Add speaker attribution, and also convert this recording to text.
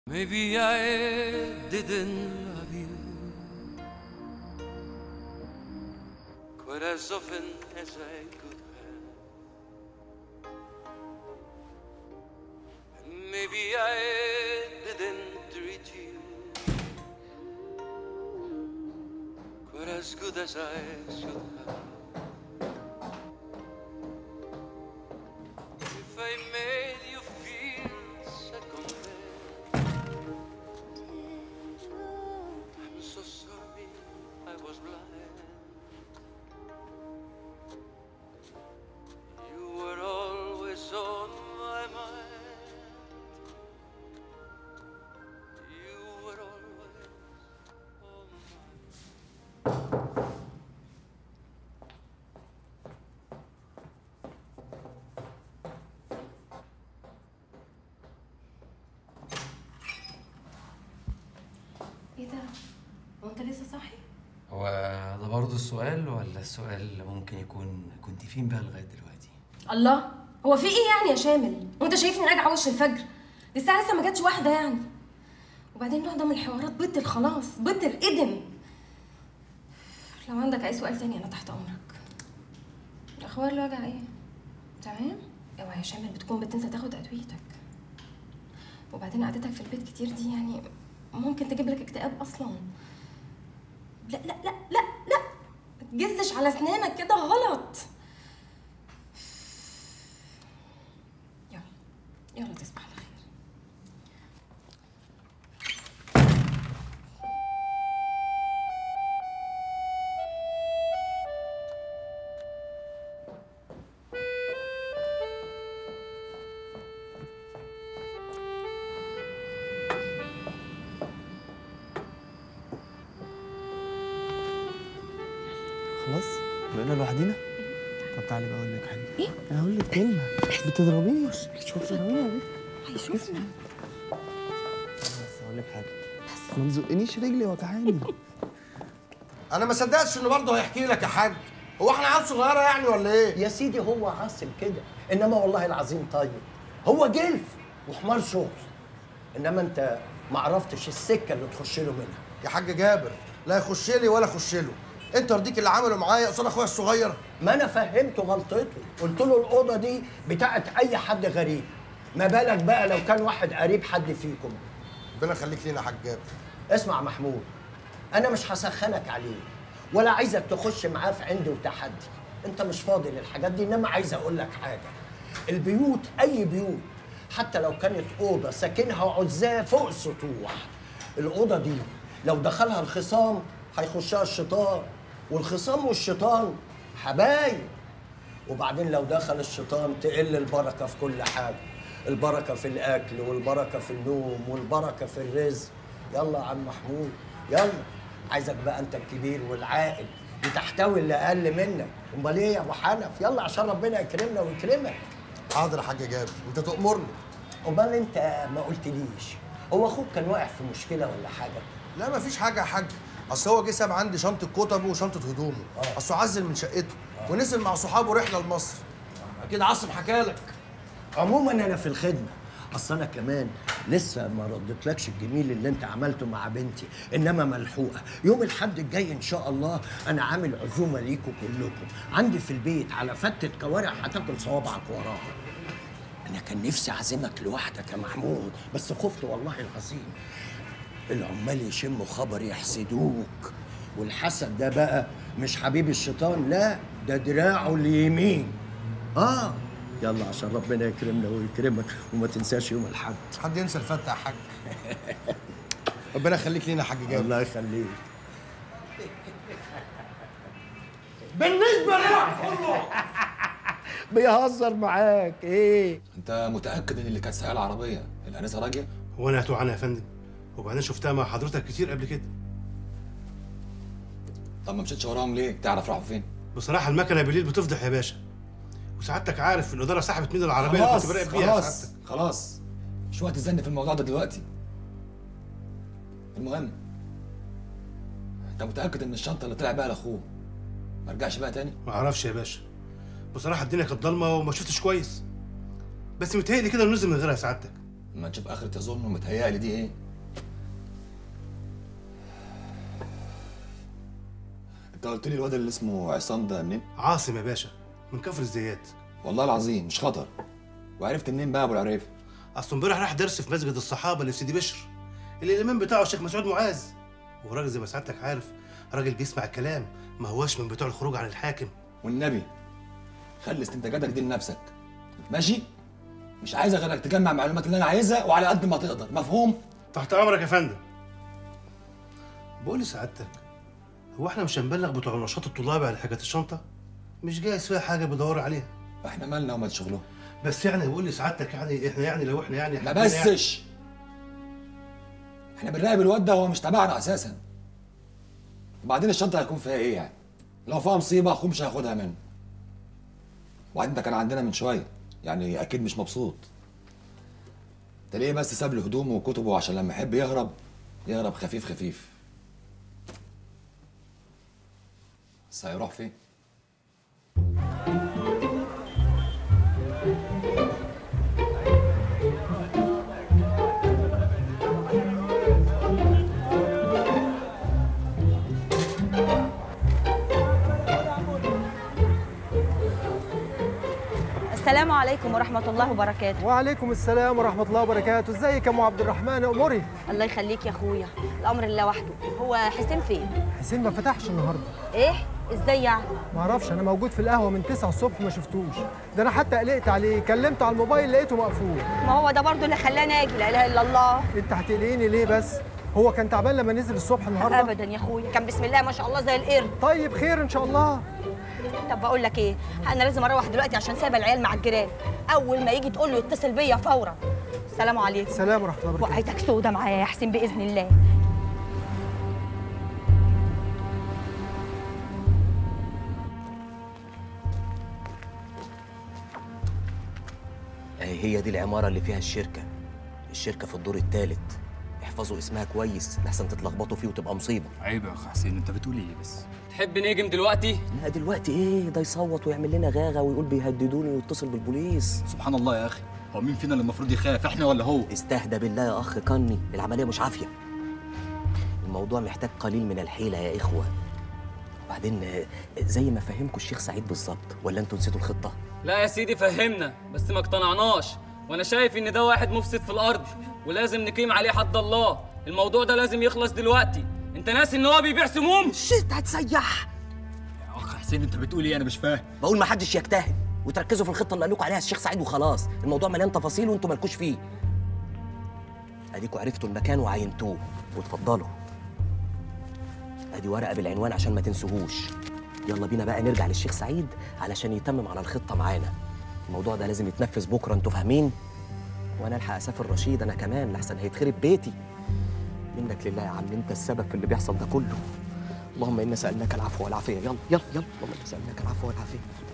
Speaker 1: Maybe I didn't love you quite as often as I could have. And maybe I didn't treat you quite as good as I should have. If I made you feel second best. I'm so sorry I was blind. You were always on my mind. You were always on my
Speaker 2: ايه ده؟ هو انت لسه صاحي؟
Speaker 3: هو ده برضه السؤال ولا السؤال ممكن يكون كنت فين بقى لغايه دلوقتي؟
Speaker 2: الله هو في ايه يعني يا شامل؟ هو انت شايفني راجعه وش الفجر؟ دي الساعه لسه ما جاتش واحده يعني وبعدين نوع ده من الحوارات بطل خلاص بطل ادم لو عندك اي سؤال تاني انا تحت امرك اخبار الوجع ايه؟ تمام؟ اوعى يا شامل بتكون بتنسى تاخد ادويتك وبعدين قعدتك في البيت كتير دي يعني ممكن تجيب لك اكتئاب اصلا لا لا لا لا لا ما تجزش على اسنانك كده غلط يلا يلا تصبح على خير
Speaker 4: خلاص بقينا لوحدينا طب تعالي بقى اقول لك حاجه
Speaker 2: ايه؟
Speaker 4: انا هقول لك كلمه بتضربيني مش بتضربيني يا بنت
Speaker 2: هيشوفنا
Speaker 4: بس هقول لك حاجه ما تزقنيش رجلي وجعاني
Speaker 5: انا ما صدقتش انه برضه هيحكي لك يا حاج هو احنا عيال صغيره يعني ولا ايه
Speaker 6: يا سيدي هو عاصم كده انما والله العظيم طيب هو جلف وحمار شغل انما انت ما عرفتش السكه اللي تخش له منها
Speaker 5: يا حاج جابر لا يخش لي ولا اخش له انت يرضيك اللي عمله معايا قصاد اخويا الصغير
Speaker 6: ما انا فهمته غلطته قلت له الاوضه دي بتاعت اي حد غريب ما بالك بقى لو كان واحد قريب حد فيكم
Speaker 5: ربنا يخليك لينا يا حاج جابر
Speaker 6: اسمع محمود انا مش هسخنك عليه ولا عايزك تخش معاه في عند وتحدي انت مش فاضي للحاجات دي انما عايز اقول لك حاجه البيوت اي بيوت حتى لو كانت اوضه ساكنها عزاه فوق السطوح الاوضه دي لو دخلها الخصام هيخشها الشيطان والخصام والشيطان حبايب وبعدين لو دخل الشيطان تقل البركه في كل حاجه البركه في الاكل والبركه في النوم والبركه في الرزق يلا يا عم محمود يلا عايزك بقى انت الكبير والعاقل بتحتوي اللي اقل منك امال ايه يا ابو حنف يلا عشان ربنا يكرمنا ويكرمك
Speaker 5: حاضر يا حاج جابر انت تأمرني
Speaker 6: امال انت ما قلتليش هو اخوك كان واقع في مشكله ولا حاجه
Speaker 5: لا ما فيش حاجه يا حاج اصل هو جه ساب عندي شنطه كتبه وشنطه هدومه
Speaker 6: آه.
Speaker 5: اصله عزل من شقته ونزل مع صحابه رحله لمصر اكيد عاصم حكالك
Speaker 6: عموما انا في الخدمه اصل انا كمان لسه ما ردتلكش الجميل اللي انت عملته مع بنتي انما ملحوقه يوم الحد الجاي ان شاء الله انا عامل عزومه ليكم كلكم عندي في البيت على فتة كوارع هتاكل صوابعك وراها انا كان نفسي اعزمك لوحدك يا محمود بس خفت والله العظيم العمال يشموا خبر يحسدوك والحسد ده بقى مش حبيب الشيطان لا ده دراعه اليمين اه يلا عشان ربنا يكرمنا ويكرمك وما تنساش يوم الحد
Speaker 5: حد ينسى الفتة يا حاج ربنا يخليك لينا يا حاج جابر
Speaker 6: الله يخليك
Speaker 5: بالنسبه لي
Speaker 6: بيهزر معاك ايه
Speaker 7: انت متاكد ان اللي كانت سايقه العربيه الانسه راجيه
Speaker 8: هو انا هتوه عنها يا فندم وبعدين شفتها مع حضرتك كتير قبل كده
Speaker 7: طب ما مشيتش وراهم ليه تعرف راحوا فين
Speaker 8: بصراحه المكنه بالليل بتفضح يا باشا وسعادتك عارف الاداره سحبت مني العربيه اللي كنت براقب بيها يا
Speaker 7: خلاص
Speaker 8: سعادتك
Speaker 7: خلاص مش وقت الزن في الموضوع ده دلوقتي المهم انت متاكد ان الشنطه اللي طلع بيها لاخوه ما رجعش بقى تاني
Speaker 8: ما اعرفش يا باشا بصراحه الدنيا كانت ضلمه وما شفتش كويس بس متهيألي كده نزل من غيرها سعادتك
Speaker 7: اما نشوف اخرة يظن ومتهيألي دي ايه انت قلت لي الواد اللي اسمه عصام ده منين؟
Speaker 8: عاصم يا باشا من كفر الزيات
Speaker 7: والله العظيم مش خطر وعرفت منين بقى ابو العريف؟
Speaker 8: اصله امبارح راح درس في مسجد الصحابه اللي في سيدي بشر اللي الامام بتاعه الشيخ مسعود معاذ وراجل زي ما سعادتك عارف راجل بيسمع الكلام ما هواش من بتوع الخروج عن الحاكم
Speaker 7: والنبي خلي استنتاجاتك دي لنفسك ماشي؟ مش عايز غيرك تجمع المعلومات اللي انا عايزها وعلى قد ما تقدر مفهوم؟
Speaker 8: تحت امرك يا فندم بقول لسعادتك هو احنا مش هنبلغ بتوع النشاط الطلابي على حاجه الشنطه مش جايز فيها حاجه بدور عليها
Speaker 7: احنا مالنا ومال شغلهم
Speaker 8: بس يعني بقول لسعادتك يعني احنا يعني لو احنا يعني
Speaker 7: ما
Speaker 8: حبينا يعني-
Speaker 7: بسش احنا بنراقب الواد ده هو مش تبعنا اساسا وبعدين الشنطه هيكون فيها ايه يعني لو فيها مصيبه اخوه مش هياخدها منه وبعدين ده كان عندنا من شويه يعني اكيد مش مبسوط ده ليه بس ساب له هدومه وكتبه عشان لما يحب يهرب يهرب خفيف خفيف بس هيروح فين
Speaker 9: السلام عليكم ورحمة الله وبركاته
Speaker 10: وعليكم السلام ورحمة الله وبركاته، ازيك يا ام عبد الرحمن اموري؟
Speaker 9: الله يخليك يا اخويا الامر لله وحده هو حسين فين
Speaker 10: حسين ما فتحش النهارده،
Speaker 9: ايه ازاي يعني
Speaker 10: ما اعرفش انا موجود في القهوة من 9 الصبح ما شفتوش، ده انا حتى قلقت عليه، كلمته على الموبايل لقيته مقفول،
Speaker 9: ما هو ده برضو اللي خلاني اجي لا اله الا الله
Speaker 10: انت هتقلقيني ليه بس؟ هو كان تعبان لما نزل الصبح النهارده؟
Speaker 9: ابدا يا اخويا كان بسم الله ما شاء الله زي القرد
Speaker 10: طيب خير ان شاء الله،
Speaker 9: طب بقول لك ايه انا لازم اروح دلوقتي عشان سايبه العيال مع الجيران اول ما يجي تقول له يتصل بيا فورا السلام عليكم
Speaker 10: سلام ورحمة الله وبركاته.
Speaker 9: وقعتك سودة معايا يا حسين باذن الله
Speaker 11: اهي هي دي العمارة اللي فيها الشركة الشركة في الدور الثالث احفظوا اسمها كويس لحسن تتلخبطوا فيه وتبقى مصيبة
Speaker 12: عيب يا اخ حسين انت بتقول ايه بس
Speaker 11: تحب نهجم دلوقتي؟ لا دلوقتي ايه ده يصوت ويعمل لنا غاغة ويقول بيهددوني ويتصل بالبوليس
Speaker 12: سبحان الله يا اخي هو مين فينا اللي المفروض يخاف احنا ولا هو
Speaker 11: استهدى بالله يا اخ كني العملية مش عافية الموضوع محتاج قليل من الحيلة يا اخوة وبعدين آه، زي ما فهمكم الشيخ سعيد بالظبط ولا انتوا نسيتوا الخطة؟
Speaker 13: لا يا سيدي فهمنا بس ما اقتنعناش وانا شايف ان ده واحد مفسد في الارض ولازم نقيم عليه حد الله الموضوع ده لازم يخلص دلوقتي انت ناسي ان هو بيبيع سموم
Speaker 11: شت هتسيح
Speaker 12: يا اخ حسين انت بتقول ايه انا مش فاهم
Speaker 11: بقول ما حدش يجتهد وتركزوا في الخطه اللي قال لكم عليها الشيخ سعيد وخلاص الموضوع مليان تفاصيل وانتوا مالكوش فيه اديكوا عرفتوا المكان وعينتوه واتفضلوا ادي ورقه بالعنوان عشان ما تنسوهوش يلا بينا بقى نرجع للشيخ سعيد علشان يتمم على الخطه معانا الموضوع ده لازم يتنفذ بكره انتوا فاهمين وانا الحق اسافر رشيد انا كمان لحسن هيتخرب بيتي منك لله يا عم انت السبب في اللي بيحصل ده كله اللهم انا سالناك العفو والعافيه يلا يلا يلا اللهم انا سالناك العفو والعافيه